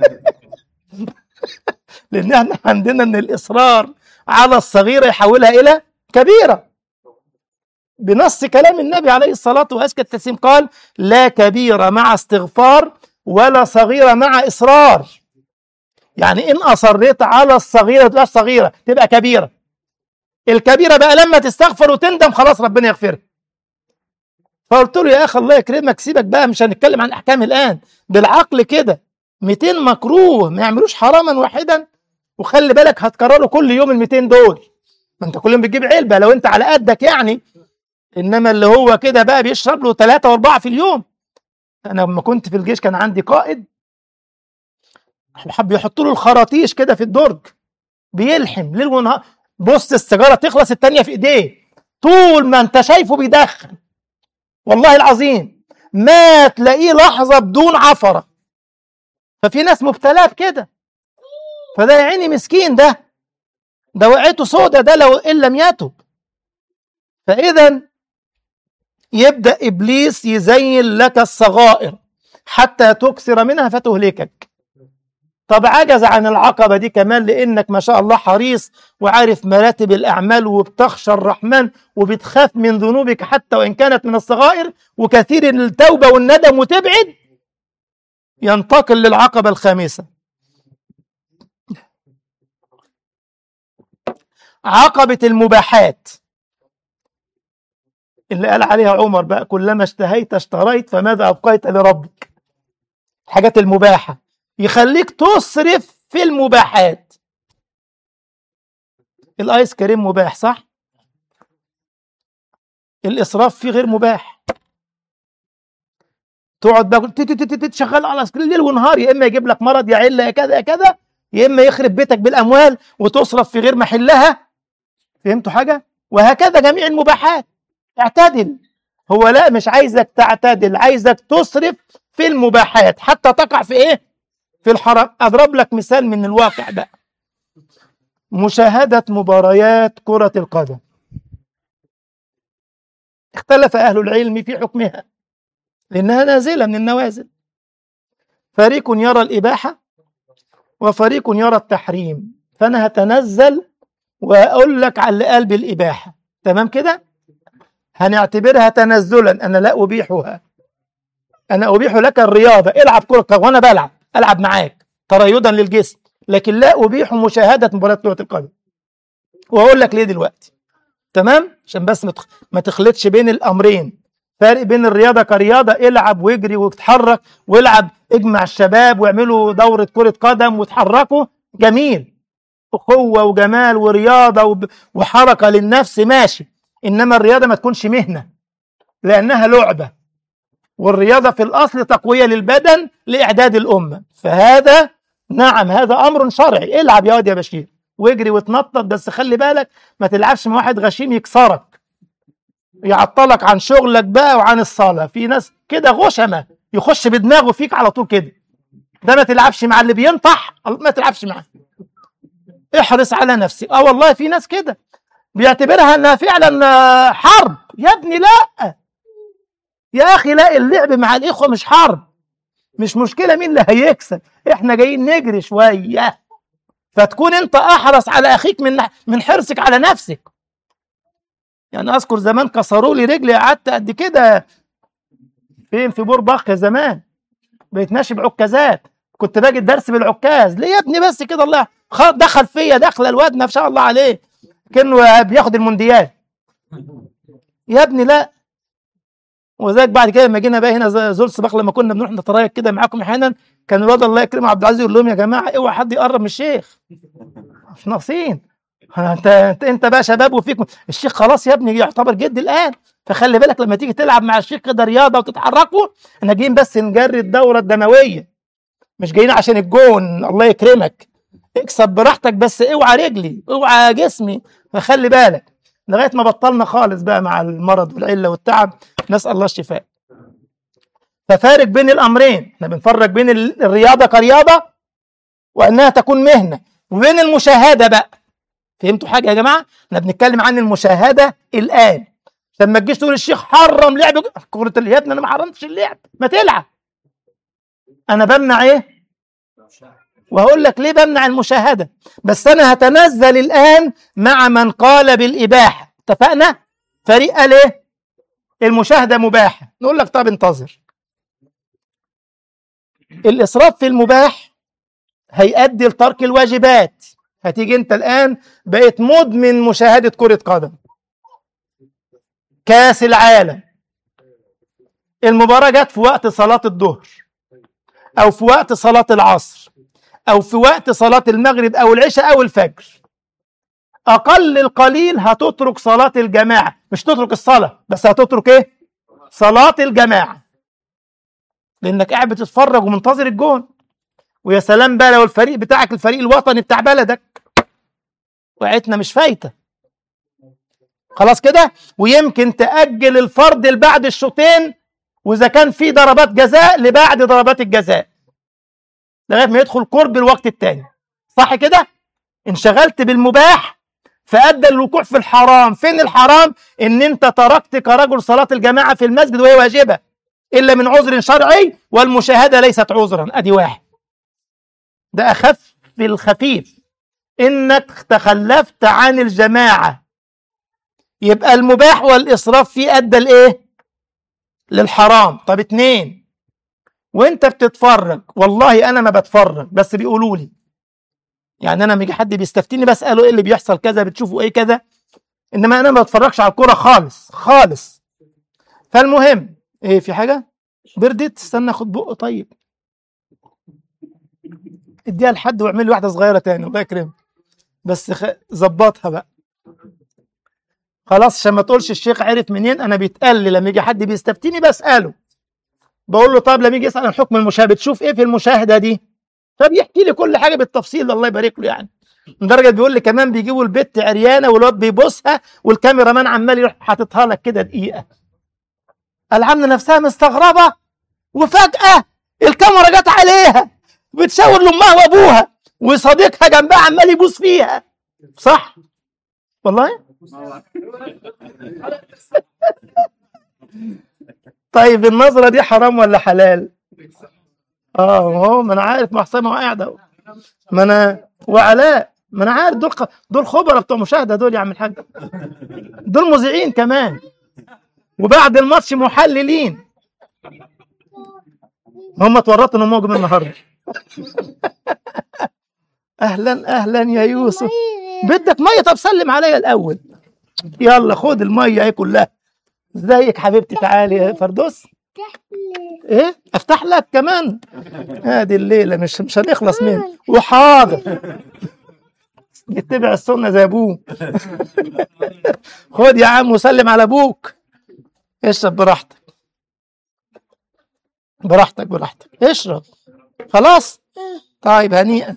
لان احنا عندنا ان الاصرار على الصغيره يحولها الى كبيره بنص كلام النبي عليه الصلاه وازكى التسليم قال لا كبيره مع استغفار ولا صغيره مع اصرار يعني ان اصريت على الصغيره تبقى صغيره تبقى كبيره الكبيره بقى لما تستغفر وتندم خلاص ربنا يغفرها فقلت له يا اخي الله يكرمك سيبك بقى مش هنتكلم عن احكام الان بالعقل كده 200 مكروه ما يعملوش حراما واحدا وخلي بالك هتكرروا كل يوم ال 200 دول ما انت كل يوم بتجيب علبه لو انت على قدك يعني انما اللي هو كده بقى بيشرب له ثلاثة واربعة في اليوم انا لما كنت في الجيش كان عندي قائد حب يحط له الخراطيش كده في الدرج بيلحم ليل ونهار بص السيجاره تخلص التانية في ايديه طول ما انت شايفه بيدخن والله العظيم ما تلاقيه لحظة بدون عفرة ففي ناس مبتلاه بكده فده يا عيني مسكين ده ده وقعته سودة ده لو إن لم يتب فإذا يبدأ إبليس يزين لك الصغائر حتى تكثر منها فتهلكك طب عجز عن العقبة دي كمان لأنك ما شاء الله حريص وعارف مراتب الأعمال وبتخشى الرحمن وبتخاف من ذنوبك حتى وإن كانت من الصغائر وكثير التوبة والندم وتبعد ينتقل للعقبة الخامسة عقبة المباحات اللي قال عليها عمر بقى كلما اشتهيت اشتريت فماذا أبقيت لربك الحاجات المباحة يخليك تصرف في المباحات الايس كريم مباح صح الاسراف فيه غير مباح تقعد بقى تت- تت- تت- شغال على سكرين ليل ونهار يا اما يجيب لك مرض يا عله يا كذا يا كذا يا اما يخرب بيتك بالاموال وتصرف في غير محلها فهمتوا حاجه وهكذا جميع المباحات اعتدل هو لا مش عايزك تعتدل عايزك تصرف في المباحات حتى تقع في ايه في الحرام اضرب لك مثال من الواقع بقى مشاهده مباريات كره القدم اختلف اهل العلم في حكمها لانها نازله من النوازل فريق يرى الاباحه وفريق يرى التحريم فانا هتنزل واقول لك على اللي قال بالاباحه تمام كده هنعتبرها تنزلا انا لا ابيحها انا ابيح لك الرياضه العب كره قدم وانا بلعب العب معاك تريضا للجسم لكن لا ابيح مشاهده مباراه كره القدم واقول لك ليه دلوقتي تمام عشان بس ما تخ- ما تخلطش بين الامرين فرق بين الرياضه كرياضه العب واجري واتحرك والعب اجمع الشباب واعملوا دوره كره قدم وتحركوا جميل اخوه وجمال ورياضه وب- وحركه للنفس ماشي انما الرياضه ما تكونش مهنه لانها لعبه والرياضه في الاصل تقويه للبدن لاعداد الامه فهذا نعم هذا امر شرعي العب يا واد يا بشير واجري وتنطط بس خلي بالك ما تلعبش مع واحد غشيم يكسرك يعطلك عن شغلك بقى وعن الصلاه في ناس كده غشمه يخش بدماغه فيك على طول كده ده ما تلعبش مع اللي بينطح ما تلعبش معاه احرص على نفسك اه والله في ناس كده بيعتبرها انها فعلا آه، حرب يا ابني لا يا اخي لا اللعب مع الاخوه مش حرب مش مشكله مين اللي هيكسب احنا جايين نجري شويه فتكون انت احرص على اخيك من من حرصك على نفسك يعني اذكر زمان كسروا لي رجلي قعدت قد كده فين في بور بخ زمان بقيت ماشي بعكازات كنت باجي الدرس بالعكاز ليه يا ابني بس كده الله خ- دخل فيا دخله الواد ما شاء الله عليه كانه بياخد المونديال يا ابني لا وذلك بعد كده لما جينا بقى هنا ز- زول سباق لما كنا بنروح نترايق كده معاكم احيانا كان الواد الله يكرمه عبد العزيز يقول لهم يا جماعه اوعى حد يقرب من الشيخ مش ناقصين انت انت انت بقى شباب وفيكم الشيخ خلاص يا ابني يعتبر جد الان فخلي بالك لما تيجي تلعب مع الشيخ كده رياضه وتتحركوا احنا جايين بس نجري الدوره الدمويه مش جايين عشان الجون الله يكرمك اكسب براحتك بس اوعى رجلي اوعى جسمي فخلي بالك لغايه ما بطلنا خالص بقى مع المرض والعله والتعب نسال الله الشفاء ففارق بين الامرين احنا بنفرق بين ال- الرياضه كرياضه وانها تكون مهنه وبين المشاهده بقى فهمتوا حاجه يا جماعه احنا بنتكلم عن المشاهده الان لما تجيش تقول الشيخ حرم لعب كره ال- يا ابني انا ما حرمتش اللعب ما تلعب انا بمنع ايه وهقول لك ليه بمنع المشاهده بس انا هتنزل الان مع من قال بالاباحه اتفقنا فريق قال ايه المشاهده مباحه نقول لك طب انتظر الاسراف في المباح هيؤدي لترك الواجبات هتيجي انت الان بقيت مدمن مشاهده كره قدم كاس العالم المباراه جت في وقت صلاه الظهر او في وقت صلاه العصر او في وقت صلاه المغرب او العشاء او الفجر اقل القليل هتترك صلاه الجماعه مش تترك الصلاه بس هتترك ايه صلاه الجماعه لانك قاعد بتتفرج ومنتظر الجون ويا سلام بقى لو الفريق بتاعك الفريق الوطني بتاع بلدك وقعتنا مش فايته خلاص كده ويمكن تأجل الفرض لبعد الشوطين وإذا كان في ضربات جزاء لبعد ضربات الجزاء لغاية ما يدخل قرب الوقت الثاني صح كده انشغلت بالمباح فأدى الوقوع في الحرام فين الحرام ان انت تركت كرجل صلاة الجماعة في المسجد وهي واجبة إلا من عذر شرعي والمشاهدة ليست عذرا أدي واحد ده أخف الخفيف إنك تخلفت عن الجماعة يبقى المباح والإسراف فيه أدى لإيه؟ للحرام طب اتنين وانت بتتفرج والله انا ما بتفرج بس بيقولوا لي يعني انا لما يجي حد بيستفتيني بساله ايه اللي بيحصل كذا بتشوفوا ايه كذا انما انا ما بتفرجش على الكوره خالص خالص فالمهم ايه في حاجه بردت استنى اخد بق طيب اديها لحد واعمل لي واحده صغيره تاني الله يكرمك بس خ... ظبطها بقى خلاص عشان ما تقولش الشيخ عرف منين انا بيتقال لي لما يجي حد بيستفتيني بساله بقول له طب لما يجي يسال عن حكم المشاهده بتشوف ايه في المشاهده دي فبيحكي لي كل حاجه بالتفصيل الله يبارك له يعني لدرجه بيقول لي كمان بيجيبوا البت عريانه والواد بيبوسها والكاميرا مان عمال يروح حاططها لك كده دقيقه العامله نفسها مستغربه وفجاه الكاميرا جت عليها بتشاور لامها وابوها وصديقها جنبها عمال يبوس فيها صح والله طيب النظره دي حرام ولا حلال اه ما هو ما انا عارف ما حسام هو قاعد اهو ما انا وعلاء ما انا عارف دول خ- دول خبراء بتوع مشاهده دول يا عم الحاج دول مذيعين كمان وبعد الماتش محللين هم اتورطوا انهم موجود النهارده اهلا اهلا يا يوسف بدك ميه طب سلم عليا الاول يلا خد الميه اهي كلها ازيك حبيبتي تعالي يا فردوس ايه افتح لك كمان هذه الليله مش مش هنخلص منها وحاضر يتبع السنه زي ابوه خد يا عم وسلم على ابوك اشرب براحتك براحتك براحتك اشرب خلاص طيب هنيئا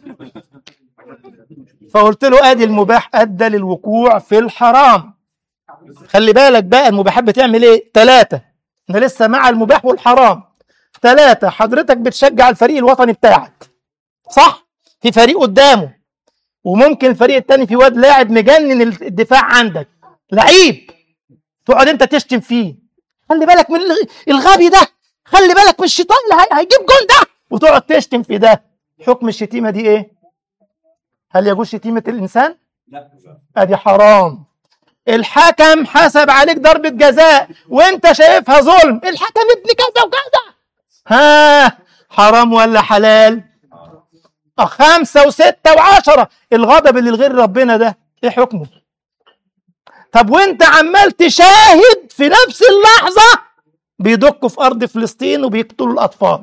فقلت له ادي المباح ادى للوقوع في الحرام خلي بالك بقى المباحات بتعمل ايه ثلاثة احنا لسه مع المباح والحرام ثلاثة حضرتك بتشجع الفريق الوطني بتاعك صح في فريق قدامه وممكن الفريق التاني في واد لاعب مجنن الدفاع عندك لعيب تقعد انت تشتم فيه خلي بالك من الغ- الغبي ده خلي بالك من الشيطان اللي هي- هيجيب جول ده وتقعد تشتم في ده حكم الشتيمة دي ايه هل يجوز شتيمة الإنسان ادي حرام الحكم حسب عليك ضربة جزاء وانت شايفها ظلم الحكم ابن كذا وكذا ها حرام ولا حلال آه، خمسة وستة وعشرة الغضب اللي لغير ربنا ده ايه حكمه طب وانت عمال تشاهد في نفس اللحظة بيدقوا في أرض فلسطين وبيقتلوا الأطفال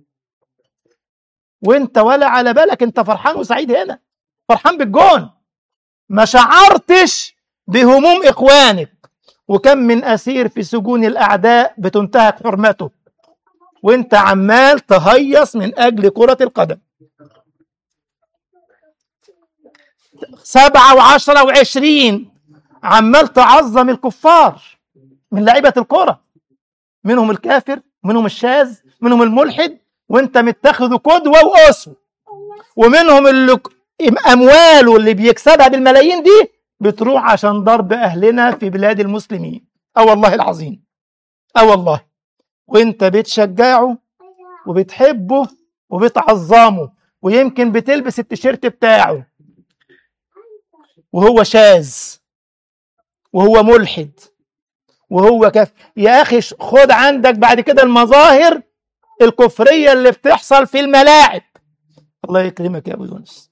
وانت ولا على بالك انت فرحان وسعيد هنا فرحان بالجون ما شعرتش بهموم إخوانك وكم من أسير في سجون الأعداء بتنتهك حرمته وانت عمال تهيص من أجل كرة القدم سبعة وعشرة وعشرين عمال تعظم الكفار من لعيبة الكرة منهم الكافر منهم الشاذ منهم الملحد وانت متخذه قدوة وأسوة ومنهم اللي ك- أمواله اللي بيكسبها بالملايين دي بتروح عشان ضرب أهلنا في بلاد المسلمين أه والله العظيم أه والله وانت بتشجعه وبتحبه وبتعظمه ويمكن بتلبس التيشيرت بتاعه وهو شاذ وهو ملحد وهو كف يا اخي ش- خد عندك بعد كده المظاهر الكفريه اللي بتحصل في الملاعب الله يكرمك يا ابو يونس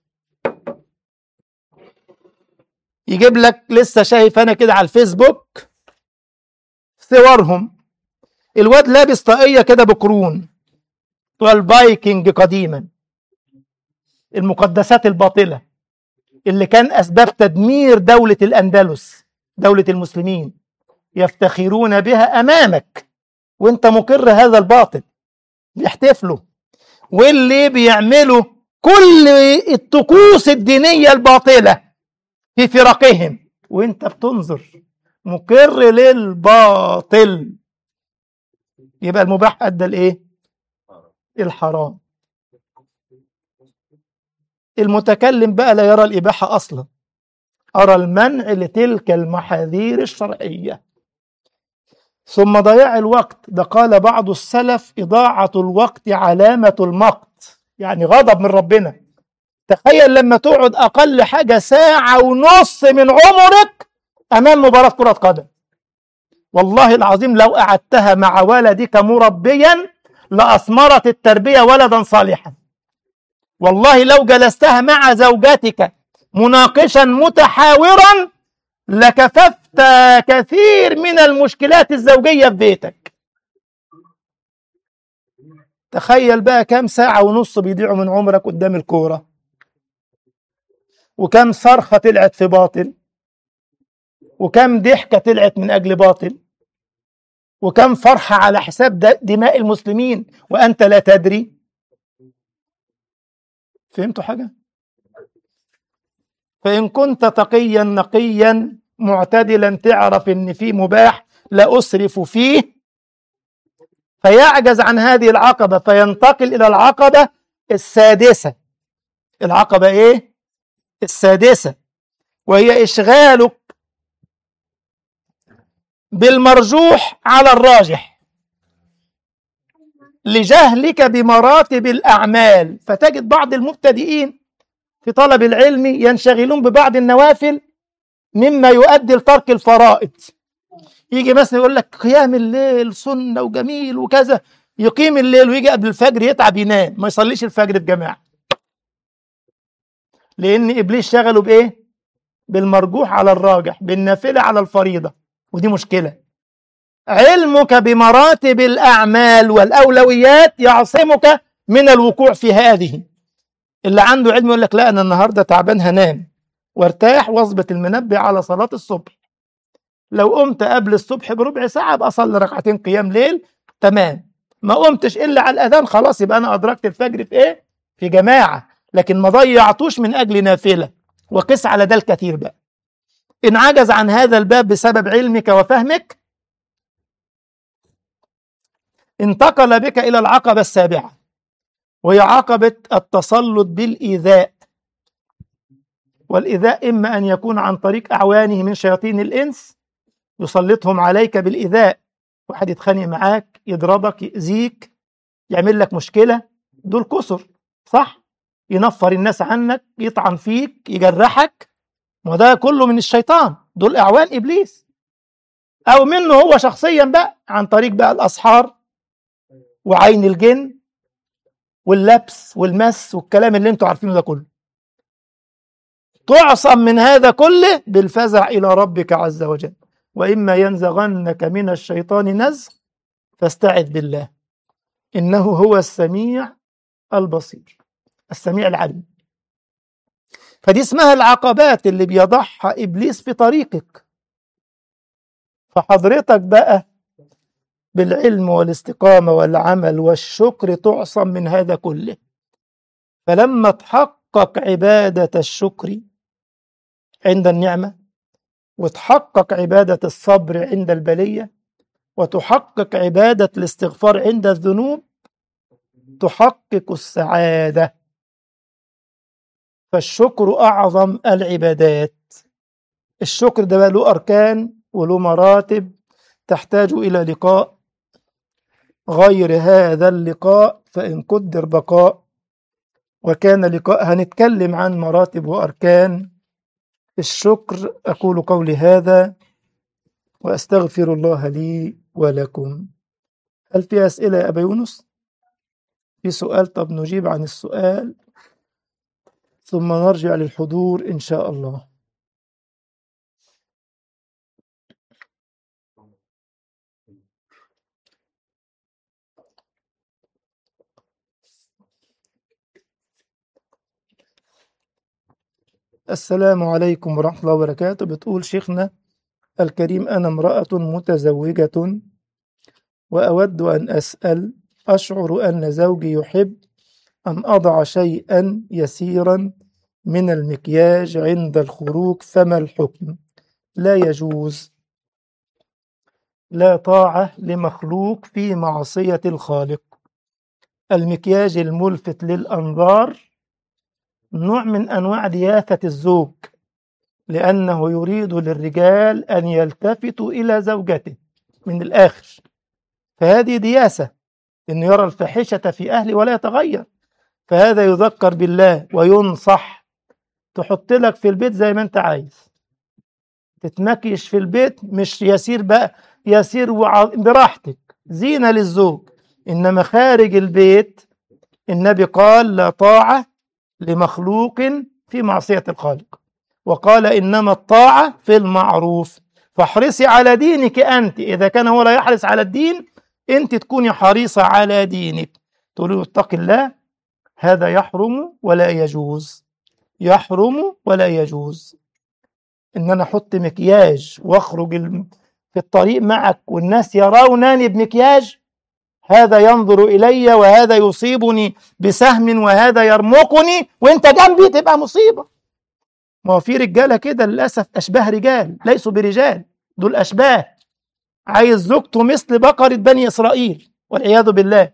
يجيب لك لسه شايف انا كده على الفيسبوك صورهم الواد لابس طاقيه كده بقرون بتوع الفايكنج قديما المقدسات الباطله اللي كان اسباب تدمير دوله الاندلس دوله المسلمين يفتخرون بها امامك وانت مقر هذا الباطل بيحتفلوا واللي بيعملوا كل الطقوس الدينيه الباطله في فرقهم وانت بتنظر مقر للباطل يبقى المباح أدى الإيه؟ الحرام المتكلم بقى لا يرى الإباحة أصلا أرى المنع لتلك المحاذير الشرعية ثم ضياع الوقت ده قال بعض السلف إضاعة الوقت علامة المقت يعني غضب من ربنا تخيل لما تقعد أقل حاجة ساعة ونص من عمرك أمام مباراة كرة قدم والله العظيم لو قعدتها مع ولدك مربيا لأثمرت التربية ولدا صالحا والله لو جلستها مع زوجتك مناقشا متحاورا لكففت كثير من المشكلات الزوجية في بيتك تخيل بقى كام ساعة ونص بيضيعوا من عمرك قدام الكورة وكم صرخة طلعت في باطل وكم ضحكة طلعت من أجل باطل وكم فرحة على حساب دماء المسلمين وأنت لا تدري فهمتوا حاجة؟ فإن كنت تقيا نقيا معتدلا تعرف إن في مباح لا أسرف فيه فيعجز عن هذه العقبة فينتقل إلى العقبة السادسة العقبة إيه؟ السادسة وهي إشغالك بالمرجوح على الراجح لجهلك بمراتب الأعمال فتجد بعض المبتدئين في طلب العلم ينشغلون ببعض النوافل مما يؤدي لترك الفرائض يجي مثلا يقول لك قيام الليل سنة وجميل وكذا يقيم الليل ويجي قبل الفجر يتعب ينام ما يصليش الفجر في جماعة لأن إبليس شغله بإيه؟ بالمرجوح على الراجح بالنافلة على الفريضة ودي مشكلة علمك بمراتب الأعمال والأولويات يعصمك من الوقوع في هذه اللي عنده علم يقول لك لا أنا النهاردة تعبان هنام وارتاح واظبط المنبه على صلاة الصبح لو قمت قبل الصبح بربع ساعة أبقى أصلي ركعتين قيام ليل تمام ما قمتش إلا على الأذان خلاص يبقى أنا أدركت الفجر في إيه؟ في جماعة لكن ما ضيعتوش من أجل نافلة وقس على ده الكثير بقى إن عجز عن هذا الباب بسبب علمك وفهمك انتقل بك إلى العقبة السابعة وهي عقبة التسلط بالإيذاء والإيذاء إما أن يكون عن طريق أعوانه من شياطين الإنس يسلطهم عليك بالإيذاء واحد يتخانق معاك يضربك يأذيك يعمل لك مشكلة دول كسر صح ينفر الناس عنك يطعن فيك يجرحك وده كله من الشيطان دول أعوان إبليس أو منه هو شخصيا بقى عن طريق بقى الأسحار وعين الجن واللبس والمس والكلام اللي انتوا عارفينه ده كله تعصم من هذا كله بالفزع إلى ربك عز وجل وإما ينزغنك من الشيطان نزغ فاستعذ بالله إنه هو السميع البصير السميع العليم فدي اسمها العقبات اللي بيضعها إبليس في طريقك فحضرتك بقى بالعلم والاستقامة والعمل والشكر تعصم من هذا كله فلما تحقق عبادة الشكر عند النعمة وتحقق عبادة الصبر عند البلية وتحقق عبادة الاستغفار عند الذنوب تحقق السعادة فالشكر أعظم العبادات الشكر ده بقى له أركان وله مراتب تحتاج إلى لقاء غير هذا اللقاء فإن قدر بقاء وكان لقاء هنتكلم عن مراتب وأركان الشكر أقول قولي هذا وأستغفر الله لي ولكم هل في أسئلة يا أبا يونس؟ في سؤال طب نجيب عن السؤال ثم نرجع للحضور إن شاء الله السلام عليكم ورحمة الله وبركاته بتقول شيخنا الكريم أنا امرأة متزوجة وأود أن أسأل أشعر أن زوجي يحب أن أضع شيئا يسيرا من المكياج عند الخروج فما الحكم لا يجوز لا طاعة لمخلوق في معصية الخالق المكياج الملفت للأنظار نوع من أنواع دياثة الزوج لأنه يريد للرجال أن يلتفتوا إلى زوجته من الآخر فهذه دياسة إنه يرى الفاحشة في أهله ولا يتغير فهذا يذكر بالله وينصح تحط لك في البيت زي ما أنت عايز تتمكيش في البيت مش يسير بقى يسير وع- براحتك زينة للزوج إنما خارج البيت النبي قال لا طاعة لمخلوق في معصية الخالق وقال إنما الطاعة في المعروف فاحرصي على دينك أنت إذا كان هو لا يحرص على الدين أنت تكوني حريصة على دينك تقولي له اتق الله هذا يحرم ولا يجوز يحرم ولا يجوز إن أنا أحط مكياج وأخرج الم- في الطريق معك والناس يرونني بمكياج هذا ينظر إلي وهذا يصيبني بسهم وهذا يرمقني وانت جنبي تبقى مصيبة ما هو في رجالة كده للأسف أشباه رجال ليسوا برجال دول أشباه عايز زوجته مثل بقرة بني إسرائيل والعياذ بالله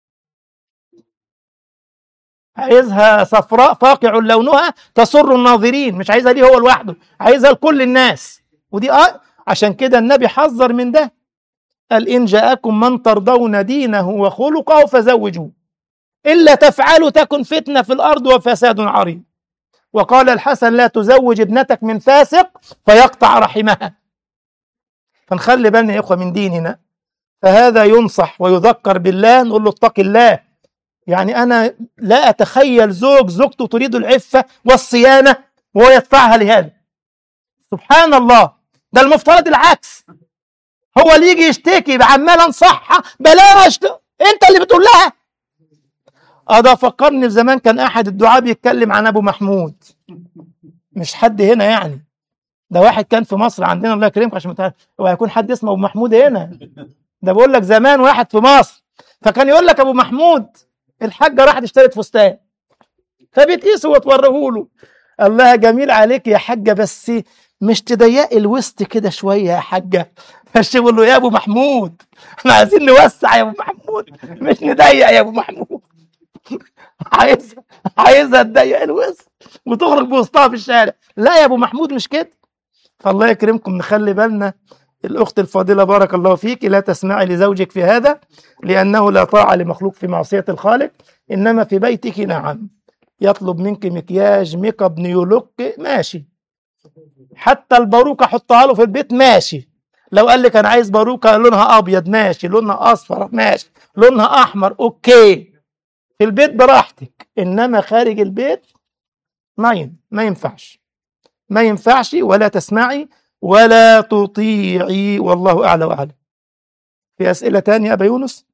عايزها صفراء فاقع لونها تسر الناظرين مش عايزها ليه هو لوحده عايزها لكل الناس ودي آه عشان كده النبي حذر من ده قال إن جاءكم من ترضون دينه وخلقه فزوجوه إلا تفعلوا تكن فتنة في الأرض وفساد عريض وقال الحسن لا تزوج ابنتك من فاسق فيقطع رحمها فنخلي بالنا يا إخوة من ديننا فهذا ينصح ويذكر بالله نقول له اتق الله يعني أنا لا أتخيل زوج زوجته تريد العفة والصيانة وهو يدفعها لهذا سبحان الله ده المفترض العكس هو اللي يجي يشتكي عمال انصحها بلاش انت اللي بتقول لها اه ده فكرني في زمان كان احد الدعاة بيتكلم عن ابو محمود مش حد هنا يعني ده واحد كان في مصر عندنا الله يكرمك عشان متعرف هو هيكون حد اسمه ابو محمود هنا ده بقول لك زمان واحد في مصر فكان يقول لك ابو محمود الحاجه راحت اشترت فستان فبتقيسه وتوريه له الله جميل عليك يا حاجه بس مش تضيقي الوسط كده شويه يا حاجه فالشيخ بيقول له يا ابو محمود احنا عايزين نوسع يا ابو محمود مش نضيق يا ابو محمود عايز عايزها تضيق الوسط وتخرج بوسطها في الشارع لا يا ابو محمود مش كده فالله يكرمكم نخلي بالنا الاخت الفاضله بارك الله فيك لا تسمعي لزوجك في هذا لانه لا طاعه لمخلوق في معصيه الخالق انما في بيتك نعم يطلب منك مكياج ميك اب نيو لوك ماشي حتى الباروكه حطها له في البيت ماشي لو قال لك انا عايز باروكه لونها ابيض ماشي لونها اصفر ماشي لونها احمر اوكي في البيت براحتك انما خارج البيت ما ين- ما ينفعش ما ينفعش ولا تسمعي ولا تطيعي والله اعلى واعلم في اسئله تانية يا ابا يونس